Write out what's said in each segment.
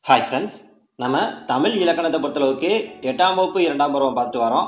hi friends நம்ம தமிழ் இலக்கணத்தை பொறுத்தளவுக்கு எட்டாம் வகுப்பு இரண்டாம் பருவம் பார்த்துட்டு வரோம்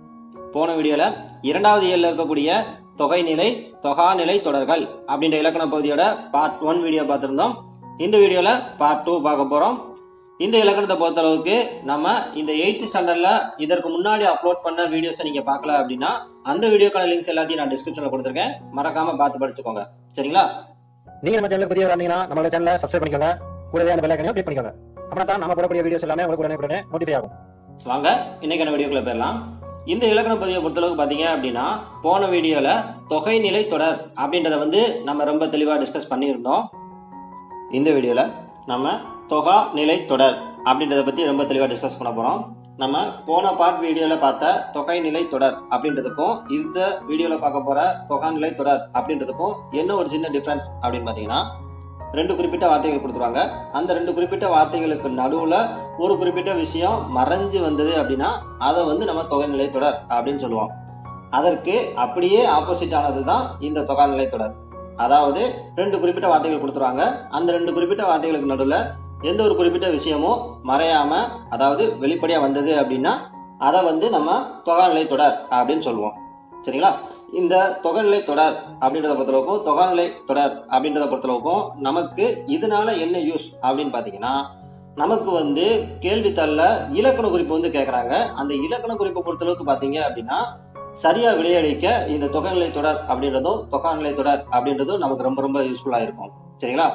போன வீடியோவில் இரண்டாவது இயலில் இருக்கக்கூடிய தொகைநிலை தொகாநிலை தொடர்கள் அப்படின்ற இலக்கண பகுதியோட பார்ட் ஒன் வீடியோ பார்த்துருந்தோம் இந்த வீடியோவில் பார்ட் டூ பார்க்க போகிறோம் இந்த இலக்கணத்தை பொறுத்தளவுக்கு நம்ம இந்த எயித்து ஸ்டாண்டர்டில் இதற்கு முன்னாடி அப்லோட் பண்ண வீடியோஸை நீங்கள் பார்க்கல அப்படின்னா அந்த வீடியோக்கான லிங்க்ஸ் எல்லாத்தையும் நான் டிஸ்கிரிப்ஷனில் கொடுத்துருக்கேன் மறக்காமல் பார்த்து படிச்சுக்கோங்க சரிங்களா நீங்க நம்ம சேனலுக்கு புதிய வந்தீங்கன்னா நம்மளோட சேனலை சப்ஸ்கிரைப் பண்ணிக்கோங்க கூடவே அந்த பெல் ஐக்கனையும் கிளிக் பண்ணிக்கோங்க அப்படின்னா தான் நம்ம போடக்கூடிய வீடியோஸ் எல்லாமே உங்களுக்கு உடனே உடனே நோட்டிஃபை ஆகும் வாங்க இன்னைக்கான வீடியோக்குள்ள போயிடலாம் இந்த இலக்கண பதிவை பொறுத்தளவுக்கு பார்த்தீங்க அப்படின்னா போன வீடியோவில் தொகைநிலை தொடர் அப்படின்றத வந்து நம்ம ரொம்ப தெளிவாக டிஸ்கஸ் பண்ணியிருந்தோம் இந்த வீடியோவில் நம்ம தொகா நிலை தொடர் அப்படின்றத பற்றி ரொம்ப தெளிவாக டிஸ்கஸ் பண்ண போகிறோம் நம்ம போன பார்ட் வீடியோவில் பார்த்த தொகை நிலை தொடர் அப்படின்றதுக்கும் இந்த வீடியோவில் பார்க்க போகிற தொகா நிலை தொடர் அப்படின்றதுக்கும் என்ன ஒரு சின்ன டிஃப்ரென்ஸ் அப்படின்னு பார்த்தீங்கன்னா ரெண்டு குறிப்பிட்ட வார்த்தைகள் கொடுத்துருவாங்க அந்த ரெண்டு குறிப்பிட்ட வார்த்தைகளுக்கு நடுவில் ஒரு குறிப்பிட்ட விஷயம் மறைஞ்சு வந்தது அப்படின்னா அதை வந்து நம்ம தொகைநிலை தொடர் அப்படின்னு சொல்லுவோம் அதற்கு அப்படியே ஆப்போசிட் ஆனது தான் இந்த தொகைநிலை தொடர் அதாவது ரெண்டு குறிப்பிட்ட வார்த்தைகள் கொடுத்துருவாங்க அந்த ரெண்டு குறிப்பிட்ட வார்த்தைகளுக்கு நடுவில் எந்த ஒரு குறிப்பிட்ட விஷயமும் மறையாம அதாவது வெளிப்படையா வந்தது அப்படின்னா அதை வந்து நம்ம தொகைநிலை தொடர் அப்படின்னு சொல்லுவோம் சரிங்களா இந்த தொகைநிலை தொடர் அப்படின்றத பொறுத்தளவுக்கும் தொகைநிலை தொடர் அப்படின்றத பொறுத்தளவுக்கும் நமக்கு இதனால என்ன யூஸ் அப்படின்னு பார்த்தீங்கன்னா நமக்கு வந்து கேள்வித்தாளில் இலக்கண குறிப்பு வந்து கேட்குறாங்க அந்த இலக்கண குறிப்பை பொறுத்தளவுக்கு பார்த்தீங்க அப்படின்னா சரியா விடையளிக்க இந்த தொகைநிலை தொடர் அப்படின்றதும் தொகாநிலை தொடர் அப்படின்றதும் நமக்கு ரொம்ப ரொம்ப யூஸ்ஃபுல்லாக இருக்கும் சரிங்களா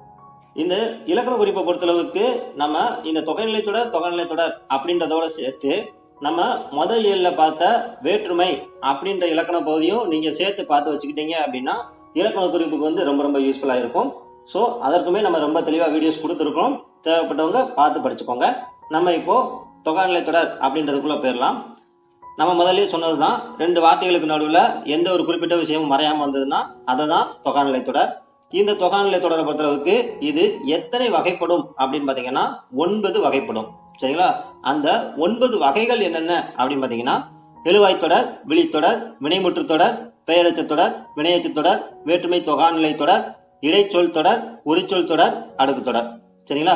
இந்த இலக்கண குறிப்பை பொறுத்தளவுக்கு நம்ம இந்த தொகைநிலை தொடர் தொகைநிலை தொடர் அப்படின்றதோட சேர்த்து நம்ம முத இயலில் பார்த்த வேற்றுமை அப்படின்ற இலக்கண பகுதியும் நீங்கள் சேர்த்து பார்த்து வச்சுக்கிட்டீங்க அப்படின்னா இலக்கண குறிப்புக்கு வந்து ரொம்ப ரொம்ப யூஸ்ஃபுல்லாக இருக்கும் ஸோ அதற்குமே நம்ம ரொம்ப தெளிவாக வீடியோஸ் கொடுத்துருக்கோம் தேவைப்பட்டவங்க பார்த்து படிச்சுக்கோங்க நம்ம இப்போ தொகைநிலை தொடர் அப்படின்றதுக்குள்ளே போயிடலாம் நம்ம முதல்ல சொன்னது தான் ரெண்டு வார்த்தைகளுக்கு நடுவில் எந்த ஒரு குறிப்பிட்ட விஷயமும் மறையாமல் வந்ததுன்னா அதை தான் தொகைநிலை தொடர் இந்த தொகைநிலை தொடரை பொறுத்தளவுக்கு இது எத்தனை வகைப்படும் அப்படின்னு பார்த்தீங்கன்னா ஒன்பது வகைப்படும் சரிங்களா அந்த ஒன்பது வகைகள் என்னென்ன அப்படின்னு பார்த்தீங்கன்னா எழுவாய் தொடர் விழித்தொடர் வினைமுற்று தொடர் பெயரச்ச தொடர் வினையச்சு தொடர் வேற்றுமை தொகாநிலை தொடர் இடைச்சொல் தொடர் உரிச்சொல் தொடர் அடுக்கு தொடர் சரிங்களா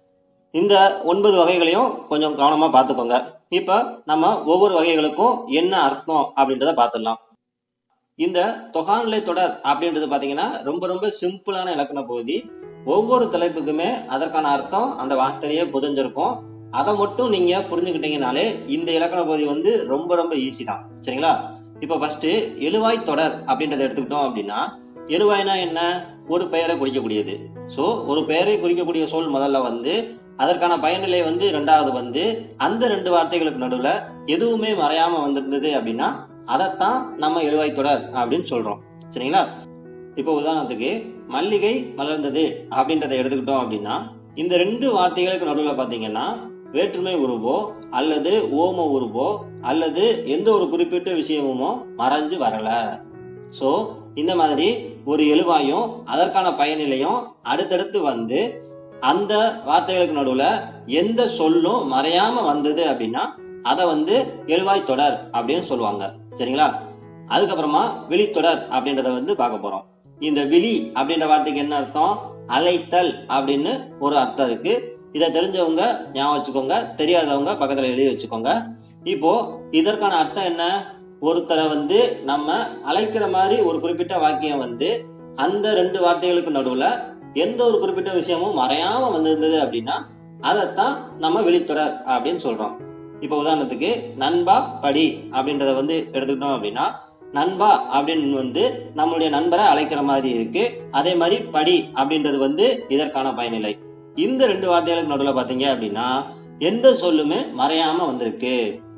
இந்த ஒன்பது வகைகளையும் கொஞ்சம் கவனமாக பார்த்துக்கோங்க இப்போ நம்ம ஒவ்வொரு வகைகளுக்கும் என்ன அர்த்தம் அப்படின்றத பார்த்துடலாம் இந்த தொகாநிலை தொடர் அப்படின்றது பார்த்தீங்கன்னா ரொம்ப ரொம்ப சிம்பிளான இலக்கண பகுதி ஒவ்வொரு தலைப்புக்குமே அதற்கான அர்த்தம் அந்த வார்த்தையே புதஞ்சிருக்கும் அதை மட்டும் நீங்க புரிஞ்சுக்கிட்டீங்கனாலே இந்த இலக்கண பகுதி வந்து ரொம்ப ரொம்ப ஈஸி தான் சரிங்களா இப்போ ஃபர்ஸ்ட் எழுவாய் தொடர் அப்படின்றத எடுத்துக்கிட்டோம் அப்படின்னா எழுவாய்னா என்ன ஒரு பெயரை குறிக்கக்கூடியது ஸோ ஒரு பெயரை குறிக்கக்கூடிய சொல் முதல்ல வந்து அதற்கான பயனிலை வந்து ரெண்டாவது வந்து அந்த ரெண்டு வார்த்தைகளுக்கு நடுவில் எதுவுமே மறையாம வந்திருந்தது அப்படின்னா அதைத்தான் நம்ம எழுவாய் தொடர் அப்படின்னு சொல்றோம் சரிங்களா இப்போ உதாரணத்துக்கு மல்லிகை மலர்ந்தது அப்படின்றத எடுத்துக்கிட்டோம் அப்படின்னா இந்த ரெண்டு வார்த்தைகளுக்கு நடுவில் பார்த்தீங்கன்னா வேற்றுமை உருவோ அல்லது ஓம உருவோ அல்லது எந்த ஒரு குறிப்பிட்ட விஷயமுமோ மறைஞ்சு வரல ஸோ இந்த மாதிரி ஒரு எழுவாயும் அதற்கான பயனிலையும் அடுத்தடுத்து வந்து அந்த வார்த்தைகளுக்கு நடுவில் எந்த சொல்லும் மறையாம வந்தது அப்படின்னா அதை வந்து எழுவாய் தொடர் அப்படின்னு சொல்லுவாங்க சரிங்களா அதுக்கப்புறமா விழித்தொடர் அப்படின்றத வந்து பார்க்க போறோம் இந்த விழி அப்படின்ற வார்த்தைக்கு என்ன அர்த்தம் அழைத்தல் அப்படின்னு ஒரு அர்த்தம் இருக்கு இதை தெரிஞ்சவங்க ஞாபகம் வச்சுக்கோங்க தெரியாதவங்க பக்கத்துல எழுதி வச்சுக்கோங்க இப்போ இதற்கான அர்த்தம் என்ன ஒருத்தரை வந்து நம்ம அழைக்கிற மாதிரி ஒரு குறிப்பிட்ட வாக்கியம் வந்து அந்த ரெண்டு வார்த்தைகளுக்கு நடுவுல எந்த ஒரு குறிப்பிட்ட விஷயமும் மறையாம வந்திருந்தது அப்படின்னா அதைத்தான் நம்ம விழித்தொடர் அப்படின்னு சொல்றோம் இப்போ உதாரணத்துக்கு நண்பா படி அப்படின்றத வந்து எடுத்துக்கிட்டோம் அப்படின்னா நண்பா அப்படின்னு வந்து நம்மளுடைய நண்பரை அழைக்கிற மாதிரி இருக்கு அதே மாதிரி படி அப்படின்றது வந்து இதற்கான பயனிலை இந்த ரெண்டு வார்த்தைகளுக்கு நடுவில் பார்த்தீங்க அப்படின்னா எந்த சொல்லுமே மறையாம வந்திருக்கு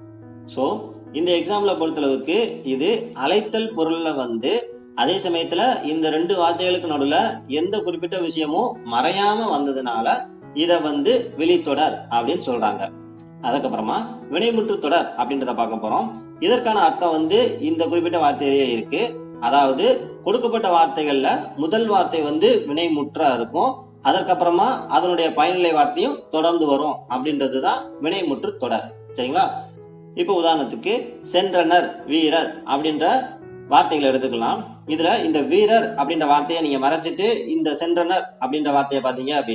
ஸோ இந்த எக்ஸாம்பிளை பொறுத்தளவுக்கு இது அழைத்தல் பொருள்ல வந்து அதே சமயத்துல இந்த ரெண்டு வார்த்தைகளுக்கு நடுவில் எந்த குறிப்பிட்ட விஷயமும் மறையாம வந்ததுனால இதை வந்து வெளித்தொடர் அப்படின்னு சொல்றாங்க அதுக்கப்புறமா வினைமுற்று தொடர் அப்படின்றத பார்க்க போறோம் இதற்கான அர்த்தம் வந்து இந்த குறிப்பிட்ட வார்த்தையிலேயே இருக்கு அதாவது கொடுக்கப்பட்ட வார்த்தைகள்ல முதல் வார்த்தை வந்து வினைமுற்றா இருக்கும் அதற்கப்புறமா அதனுடைய பயனிலை வார்த்தையும் தொடர்ந்து வரும் அப்படின்றது தான் வினைமுற்று தொடர் சரிங்களா இப்போ உதாரணத்துக்கு சென்றனர் வீரர் அப்படின்ற வார்த்தைகளை எடுத்துக்கலாம் இதுல இந்த வீரர் அப்படின்ற வார்த்தையை நீங்க மறைச்சிட்டு இந்த சென்றனர் அப்படின்ற வார்த்தையை பார்த்தீங்க அப்படின்னா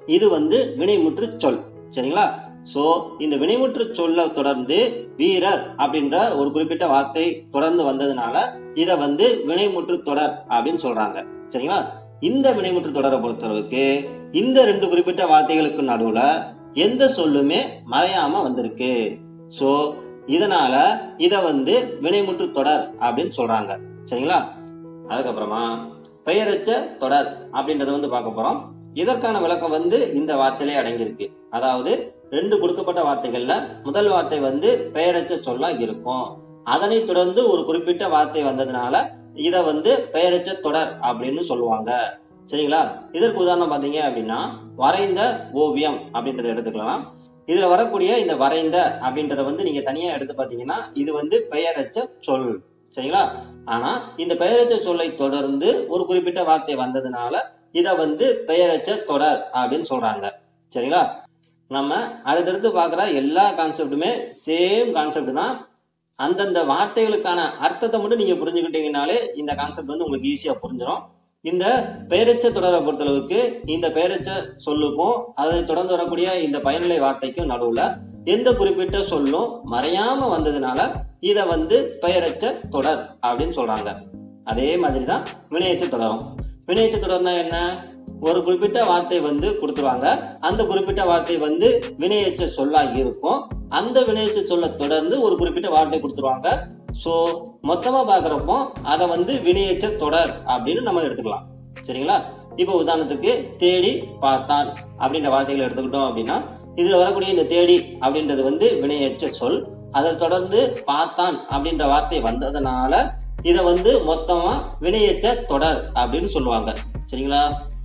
இது வந்து வினைமுற்று சொல் சரிங்களா சோ இந்த வினைமுற்று சொல்ல தொடர்ந்து வீரர் அப்படின்ற ஒரு குறிப்பிட்ட வார்த்தை தொடர்ந்து வந்ததுனால இத வந்து வினைமுற்று தொடர் அப்படின்னு சொல்றாங்க சரிங்களா இந்த வினைமுற்று தொடரை பொறுத்தளவுக்கு இந்த ரெண்டு குறிப்பிட்ட வார்த்தைகளுக்கு நடுவுல எந்த சொல்லுமே மறையாம வந்திருக்கு சோ இதனால இத வந்து வினைமுற்று தொடர் அப்படின்னு சொல்றாங்க சரிங்களா அதுக்கப்புறமா பெயரச்ச தொடர் அப்படின்றத வந்து பார்க்க போறோம் இதற்கான விளக்கம் வந்து இந்த வார்த்தையிலே அடங்கியிருக்கு அதாவது ரெண்டு கொடுக்கப்பட்ட வார்த்தைகள்ல முதல் வார்த்தை வந்து பெயரச்ச சொல்லா இருக்கும் அதனை தொடர்ந்து ஒரு குறிப்பிட்ட வார்த்தை வந்ததுனால இத வந்து பெயரச்ச தொடர் அப்படின்னு சொல்லுவாங்க சரிங்களா இதற்கு உதாரணம் பாத்தீங்க அப்படின்னா வரைந்த ஓவியம் அப்படின்றத எடுத்துக்கலாம் இதுல வரக்கூடிய இந்த வரைந்த அப்படின்றத வந்து நீங்க தனியா எடுத்து பாத்தீங்கன்னா இது வந்து பெயரச்ச சொல் சரிங்களா ஆனா இந்த பெயரச்ச சொல்லை தொடர்ந்து ஒரு குறிப்பிட்ட வார்த்தை வந்ததுனால இத வந்து பெயரச்ச தொடர் அப்படின்னு சொல்றாங்க சரிங்களா நம்ம அடுத்தடுத்து பார்க்குற எல்லா கான்செப்ட்டுமே சேம் கான்செப்ட் தான் அந்தந்த வார்த்தைகளுக்கான அர்த்தத்தை மட்டும் நீங்க புரிஞ்சுக்கிட்டீங்கனாலே இந்த கான்செப்ட் வந்து உங்களுக்கு ஈஸியா புரிஞ்சிடும் இந்த பெயரச்ச தொடரை பொறுத்தளவுக்கு இந்த பெயரச்ச சொல்லுக்கும் அதை தொடர்ந்து வரக்கூடிய இந்த பயனிலை வார்த்தைக்கும் நடுவுல எந்த குறிப்பிட்ட சொல்லும் மறையாம வந்ததுனால இத வந்து பெயரச்ச தொடர் அப்படின்னு சொல்றாங்க அதே மாதிரி தான் வினையச்ச தொடரும் வினையச்ச தொடர்னா என்ன ஒரு குறிப்பிட்ட வார்த்தை வந்து கொடுத்துருவாங்க அந்த குறிப்பிட்ட வார்த்தை வந்து வினையச்ச சொல்லா இருக்கும் அந்த வினையச்ச சொல்ல தொடர்ந்து ஒரு குறிப்பிட்ட வார்த்தை கொடுத்துருவாங்க ஸோ மொத்தமா பார்க்குறப்போ அதை வந்து வினையச்ச தொடர் அப்படின்னு நம்ம எடுத்துக்கலாம் சரிங்களா இப்போ உதாரணத்துக்கு தேடி பார்த்தான் அப்படின்ற வார்த்தைகளை எடுத்துக்கிட்டோம் அப்படின்னா இதுல வரக்கூடிய இந்த தேடி அப்படின்றது வந்து வினையச்ச சொல் அதை தொடர்ந்து பார்த்தான் அப்படின்ற வார்த்தை வந்ததுனால இதை வந்து மொத்தமா வினையச்ச தொடர் அப்படின்னு சொல்லுவாங்க சரிங்களா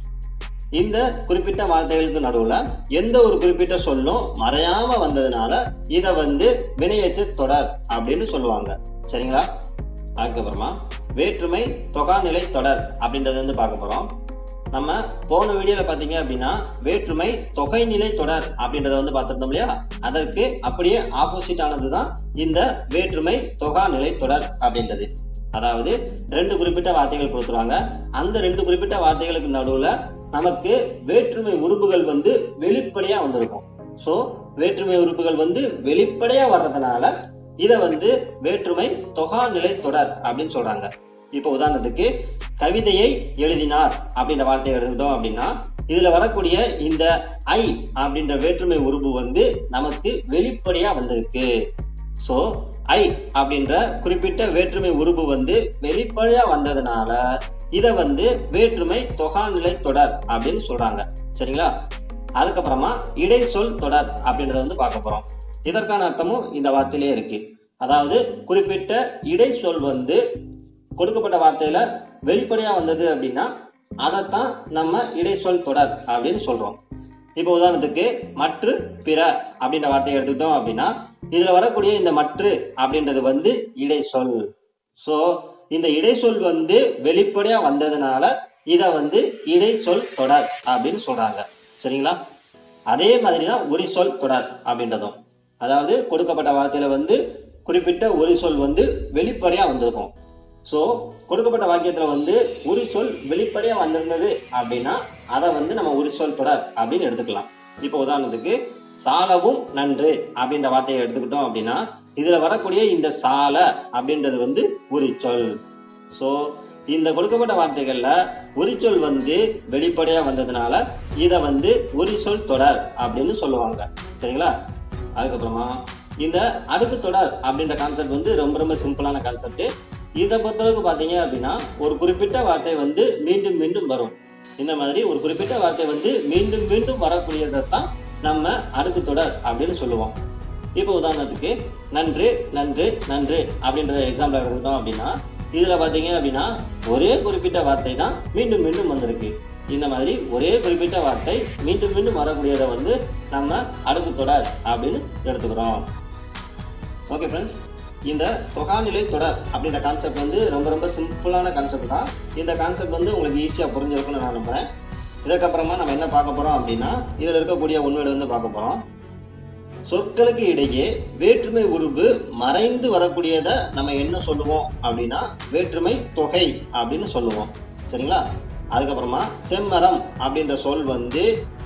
இந்த குறிப்பிட்ட வார்த்தைகளுக்கு நடுவுல எந்த ஒரு குறிப்பிட்ட சொல்லும் மறையாம வந்ததுனால இதை வந்து வினையச்ச தொடர் அப்படின்னு சொல்லுவாங்க சரிங்களா அதுக்கப்புறமா வேற்றுமை தொகாநிலை தொடர் அப்படின்றத வந்து பார்க்க போறோம் நம்ம போன வீடியோல பாத்தீங்க அப்படின்னா வேற்றுமை தொகைநிலை தொடர் அப்படின்றத வந்து பார்த்திருந்தோம் இல்லையா அதற்கு அப்படியே ஆப்போசிட் ஆனதுதான் இந்த வேற்றுமை தொகாநிலை தொடர் அப்படின்றது அதாவது ரெண்டு குறிப்பிட்ட வார்த்தைகள் கொடுத்துருவாங்க அந்த ரெண்டு குறிப்பிட்ட வார்த்தைகளுக்கு நடுவுல நமக்கு வேற்றுமை உறுப்புகள் வந்து வெளிப்படையா வந்திருக்கும் ஸோ வேற்றுமை உறுப்புகள் வந்து வெளிப்படையா வர்றதுனால இதை வந்து வேற்றுமை தொகா நிலை தொடர் அப்படின்னு சொல்றாங்க இப்போ உதாரணத்துக்கு கவிதையை எழுதினார் அப்படின்ற வார்த்தையை எடுத்துக்கிட்டோம் அப்படின்னா இதுல வரக்கூடிய இந்த ஐ அப்படின்ற வேற்றுமை உறுப்பு வந்து நமக்கு வெளிப்படையா வந்திருக்கு ஸோ ஐ அப்படின்ற குறிப்பிட்ட வேற்றுமை உறுப்பு வந்து வெளிப்படையா வந்ததுனால இதை வந்து வேற்றுமை தொகாநிலை தொடர் அப்படின்னு சொல்றாங்க சரிங்களா அதுக்கப்புறமா இடைச்சொல் தொடர் அப்படின்றத வந்து பார்க்க போறோம் இதற்கான அர்த்தமும் இந்த வார்த்தையிலே இருக்கு அதாவது குறிப்பிட்ட இடைச்சொல் வந்து கொடுக்கப்பட்ட வார்த்தையில வெளிப்படையா வந்தது அப்படின்னா அதைத்தான் நம்ம இடைச்சொல் தொடர் அப்படின்னு சொல்றோம் இப்போ உதாரணத்துக்கு மற்று பிற அப்படின்ற வார்த்தையை எடுத்துக்கிட்டோம் அப்படின்னா இதுல வரக்கூடிய இந்த மற்று அப்படின்றது வந்து இடைச்சொல் ஸோ இந்த இடைச்சொல் வந்து வெளிப்படையா வந்ததுனால இதை வந்து இடைச்சொல் தொடர் அப்படின்னு சொல்றாங்க சரிங்களா அதே மாதிரி தான் ஒரு சொல் தொடர் அப்படின்றதும் அதாவது கொடுக்கப்பட்ட வார்த்தையில வந்து குறிப்பிட்ட ஒரு சொல் வந்து வெளிப்படையா வந்திருக்கும் ஸோ கொடுக்கப்பட்ட வாக்கியத்துல வந்து ஒரு சொல் வெளிப்படையா வந்திருந்தது அப்படின்னா அதை வந்து நம்ம ஒரு சொல் தொடர் அப்படின்னு எடுத்துக்கலாம் இப்போ உதாரணத்துக்கு சாலவும் நன்று அப்படின்ற வார்த்தையை எடுத்துக்கிட்டோம் அப்படின்னா இதுல வரக்கூடிய இந்த சால அப்படின்றது வந்து உரிச்சொல் ஸோ இந்த கொடுக்கப்பட்ட வார்த்தைகள்ல உரிச்சொல் வந்து வெளிப்படையா வந்ததுனால இதை வந்து உரிச்சொல் தொடர் அப்படின்னு சொல்லுவாங்க சரிங்களா அதுக்கப்புறமா இந்த அடுக்கு தொடர் அப்படின்ற கான்செப்ட் வந்து ரொம்ப ரொம்ப சிம்பிளான கான்செப்ட் இதை பொறுத்தளவுக்கு பார்த்தீங்க அப்படின்னா ஒரு குறிப்பிட்ட வார்த்தை வந்து மீண்டும் மீண்டும் வரும் இந்த மாதிரி ஒரு குறிப்பிட்ட வார்த்தை வந்து மீண்டும் மீண்டும் வரக்கூடியதை தான் நம்ம அடுக்கு தொடர் அப்படின்னு சொல்லுவோம் இப்போ உதாரணத்துக்கு நன்று நன்று நன்று அப்படின்றத எக்ஸாம்பிள் எடுத்துக்கிட்டோம் அப்படின்னா இதுல பாத்தீங்க அப்படின்னா ஒரே குறிப்பிட்ட வார்த்தை தான் மீண்டும் மீண்டும் வந்திருக்கு இந்த மாதிரி ஒரே குறிப்பிட்ட வார்த்தை மீண்டும் மீண்டும் வரக்கூடியதை வந்து நம்ம அடுக்கு தொடர் அப்படின்னு எடுத்துக்கிறோம் ஓகே ஃப்ரெண்ட்ஸ் இந்த தொகாநிலை தொடர் அப்படின்ற கான்செப்ட் வந்து ரொம்ப ரொம்ப சிம்பிளான கான்செப்ட் தான் இந்த கான்செப்ட் வந்து உங்களுக்கு ஈஸியாக புரிஞ்சிருக்கும்னு நான் நம்புறேன் இதற்கப்புறமா நம்ம என்ன பார்க்க போறோம் அப்படின்னா இதில் இருக்கக்கூடிய உண்மையை வந்து பார்க்க போறோம் சொற்களுக்கு இடையே வேற்றுமை உருவு மறைந்து வரக்கூடியதை நம்ம என்ன சொல்லுவோம் அப்படின்னா வேற்றுமை தொகை அப்படின்னு சொல்லுவோம் சரிங்களா அதுக்கப்புறமா செம்மரம் அப்படின்ற சொல் வந்து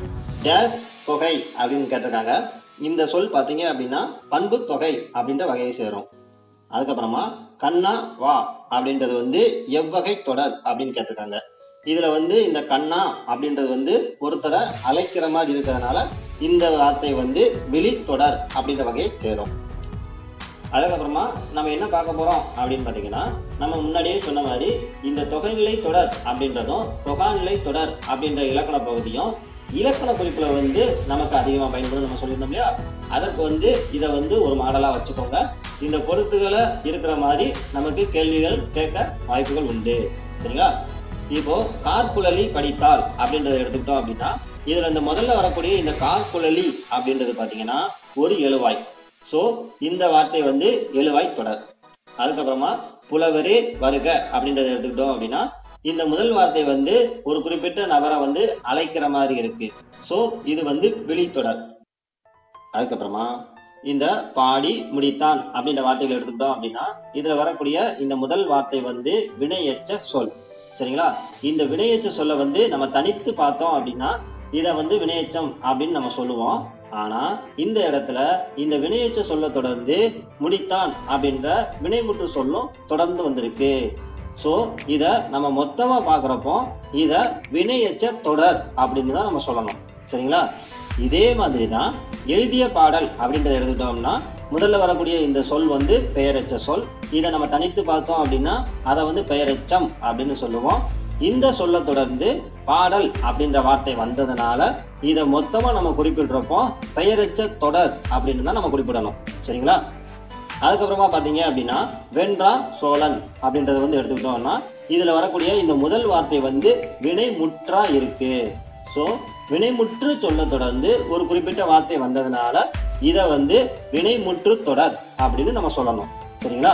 டேஸ் தொகை அப்படின்னு கேட்டிருக்காங்க இந்த சொல் பார்த்தீங்க அப்படின்னா பண்பு தொகை அப்படின்ற வகையை சேரும் அதுக்கப்புறமா கண்ணா வா அப்படின்றது வந்து எவ்வகை தொடர் அப்படின்னு கேட்டிருக்காங்க இதுல வந்து இந்த கண்ணா அப்படின்றது வந்து ஒருத்தரை அழைக்கிற மாதிரி இருக்கிறதுனால இந்த வார்த்தை வந்து விழித்தொடர் அப்படின்ற வகையை சேரும் அதுக்கப்புறமா நம்ம என்ன பார்க்க போறோம் அப்படின்னு பார்த்தீங்கன்னா நம்ம முன்னாடியே சொன்ன மாதிரி இந்த தொகைநிலை தொடர் அப்படின்றதும் தொகாநிலை தொடர் அப்படின்ற இலக்கண பகுதியும் இலக்கண குறிப்புல வந்து நமக்கு அதிகமாக பயன்படும் நம்ம சொல்லியிருந்தோம் இல்லையா அதற்கு வந்து இதை வந்து ஒரு மாடலா வச்சுக்கோங்க இந்த பொருத்துகளை இருக்கிற மாதிரி நமக்கு கேள்விகள் கேட்க வாய்ப்புகள் உண்டு சரிங்களா இப்போ கார்குழலி படித்தால் அப்படின்றத எடுத்துக்கிட்டோம் அப்படின்னா இதுல இந்த முதல்ல வரக்கூடிய இந்த கார்குழலி அப்படின்றது பாத்தீங்கன்னா ஒரு எழுவாய் ஸோ இந்த வார்த்தை வந்து எழுவாய் தொடர் அதுக்கப்புறமா புலவரே வருக அப்படின்றத எடுத்துக்கிட்டோம் அப்படின்னா இந்த முதல் வார்த்தை வந்து ஒரு குறிப்பிட்ட நபரை வந்து அழைக்கிற மாதிரி இருக்கு ஸோ இது வந்து விழித்தொடர் அதுக்கப்புறமா இந்த பாடி முடித்தான் அப்படின்ற வார்த்தைகளை எடுத்துக்கிட்டோம் அப்படின்னா இதுல வரக்கூடிய இந்த முதல் வார்த்தை வந்து வினையற்ற சொல் சரிங்களா இந்த வினையற்ற சொல்ல வந்து நம்ம தனித்து பார்த்தோம் அப்படின்னா இதை வந்து வினையச்சம் அப்படின்னு நம்ம சொல்லுவோம் ஆனா இந்த இடத்துல இந்த வினையச்ச சொல்ல தொடர்ந்து முடித்தான் அப்படின்ற வினைமுற்று சொல்லும் தொடர்ந்து வந்திருக்கு ஸோ இதை நம்ம மொத்தமா பார்க்குறப்போ இதை வினையச்ச தொடர் அப்படின்னு தான் நம்ம சொல்லணும் சரிங்களா இதே மாதிரி தான் எழுதிய பாடல் அப்படின்றத எடுத்துக்கிட்டோம்னா முதல்ல வரக்கூடிய இந்த சொல் வந்து பெயரெச்ச சொல் இதை நம்ம தனித்து பார்த்தோம் அப்படின்னா அதை வந்து பெயரெச்சம் அப்படின்னு சொல்லுவோம் இந்த சொல்ல தொடர்ந்து பாடல் அப்படின்ற வார்த்தை வந்ததுனால இதை மொத்தமா நம்ம குறிப்பிடுறப்போ பெயரெச்ச தொடர் அப்படின்னு தான் நம்ம குறிப்பிடணும் சரிங்களா அதுக்கப்புறமா பாத்தீங்க அப்படின்னா வென்றா சோழன் அப்படின்றத வந்து எடுத்துக்கிட்டோம்னா இதுல வரக்கூடிய இந்த முதல் வார்த்தை வந்து வினைமுற்றா இருக்கு ஸோ வினைமுற்று சொல்ல தொடர்ந்து ஒரு குறிப்பிட்ட வார்த்தை வந்ததுனால இதை வந்து வினைமுற்று தொடர் அப்படின்னு நம்ம சொல்லணும் சரிங்களா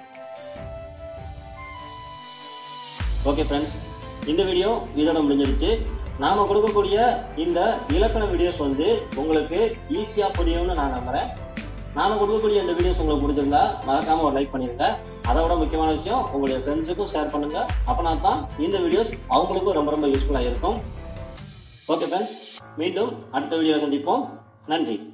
ஓகே ஃப்ரெண்ட்ஸ் இந்த வீடியோ இதோட முடிஞ்சிருச்சு நாம கொடுக்கக்கூடிய இந்த இலக்கண வீடியோஸ் வந்து உங்களுக்கு ஈஸியாக புரியும்னு நான் நம்புறேன் நாம கொடுக்கக்கூடிய இந்த வீடியோஸ் உங்களுக்கு பிடிச்சிருந்தா மறக்காம ஒரு லைக் பண்ணிருங்க அதோட முக்கியமான விஷயம் உங்களுடைய ஃப்ரெண்ட்ஸுக்கும் ஷேர் பண்ணுங்க அப்பனா தான் இந்த வீடியோஸ் அவங்களுக்கும் ரொம்ப ரொம்ப யூஸ்ஃபுல்லாக இருக்கும் ஓகே ஃப்ரெண்ட்ஸ் மீண்டும் அடுத்த வீடியோவில் சந்திப்போம் நன்றி